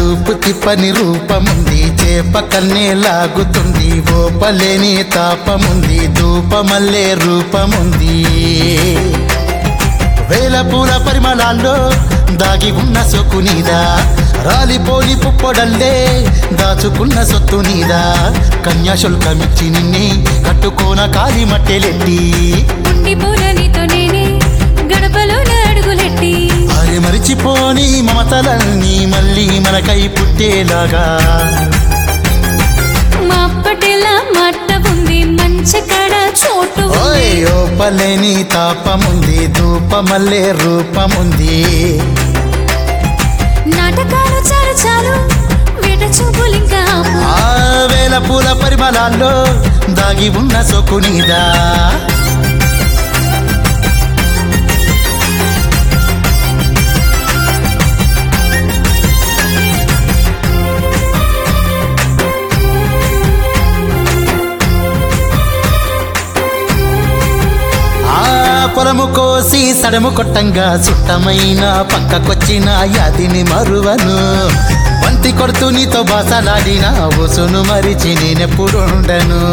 చూపు తిప్పని రూపముంది చేప కన్నే లాగుతుంది ఓపలేని తాపముంది ధూపమల్లే రూపముంది వేల పూల పరిమళాల్లో దాగి ఉన్న సొక్కు నీదా రాలిపోని పుప్పొడల్లే దాచుకున్న సొత్తు నీదా కన్యాశుల్కమిచ్చి నిన్నే కట్టుకోన కాలి మట్టెలెట్టి ఉండి పూలనితో నేనే గడపలోన అడుగులెట్టి అరే మరిచిపోని మమతలన్నీ మళ్ళీ మనకై పుట్టేలాగా మా అప్పటిలా మట్ట ఉంది మంచి కడ చోటు ఉంది. ఓయ్ ఓపలేని తాపముంది ధూపమల్లే రూపముంది నాటకాలు చాలు చాలు వేట చూపులు ఇంకా ఆపు. ఆ వేల పూల పరిమళాల్లో దాగి ఉన్న సొక్కు నీదా ఆ పొలము కోసి సడము కొట్టంగా సుట్టమైన పక్కకొచ్చిన యాదిని మరువను వంతి కొడుతూ నీతో బాసలాడిన ఒసును మరిచి నేనెప్పుడుండను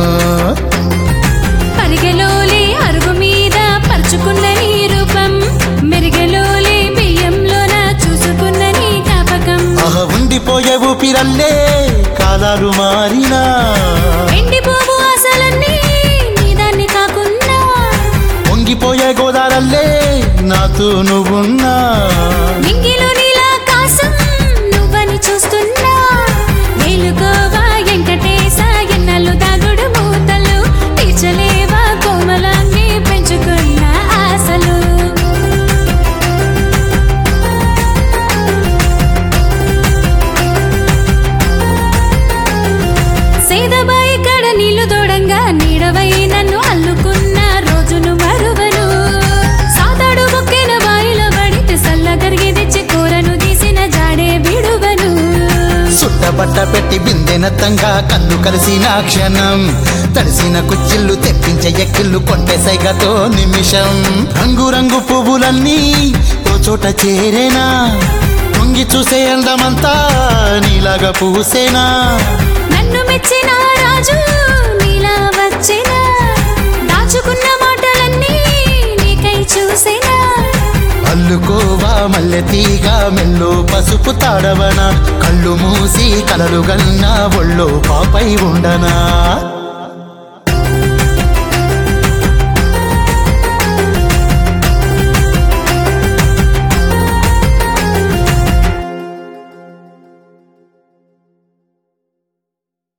పరిగెలోలే అరుగు మీద పరుచుకున్న నీ రూపం మెరిగెలోలే బియ్యంలోన చూసుకున్న నీ జ్ఞాపకం ఆహ ఉండిపోయే ఊపిరల్లే కాలాలు మారినా ఎండిపోవు ఆశలన్నీ నీదాన్ని కాకున్నా పొంగిపోయే గోదారల్లే నాతో నువ్వున్నా నింగిలో నీలాకాశం నువ్వని చూస్తున్నా మేలుకోవా వెంకటేశ ఎన్నలు దాగుడు మూతలు తీర్చలేవా కోమలాన్ని పెంచుకున్న ఆశలు సేదబాయి కడ నీళ్లు తోడంగా నీడవై నన్ను అల్లుకున్న రోజును మరువను సాతాడు బొక్కిన బాయిలో పడితే సల్ల కరిగి తెచ్చి కూరను తీసిన జాడే విడువను సుట్టబట్ట పెట్టి బిందెనత్తంగా కళ్ళు కలిసిన క్షణం తడిసిన కుచ్చిళ్ళు తెప్పించే ఎక్కిళ్ళు కొంటె సైగతో నిమిషం రంగు రంగు పువ్వులన్నీ ఓ చోట చేరేనా పొంగి చూసే అందమంతా నీలాగా పూసేనా నన్ను మెచ్చిన రాజు నీలా వచ్చిన దాచుకున్న మాటలన్నీ నీకై చూసేనా అల్లుకోవా మల్లె తీగ మెల్లో పసుపు తాడవన కళ్ళు మూసి కలలు గన్నా ఒళ్ళో పాపై ఉండనా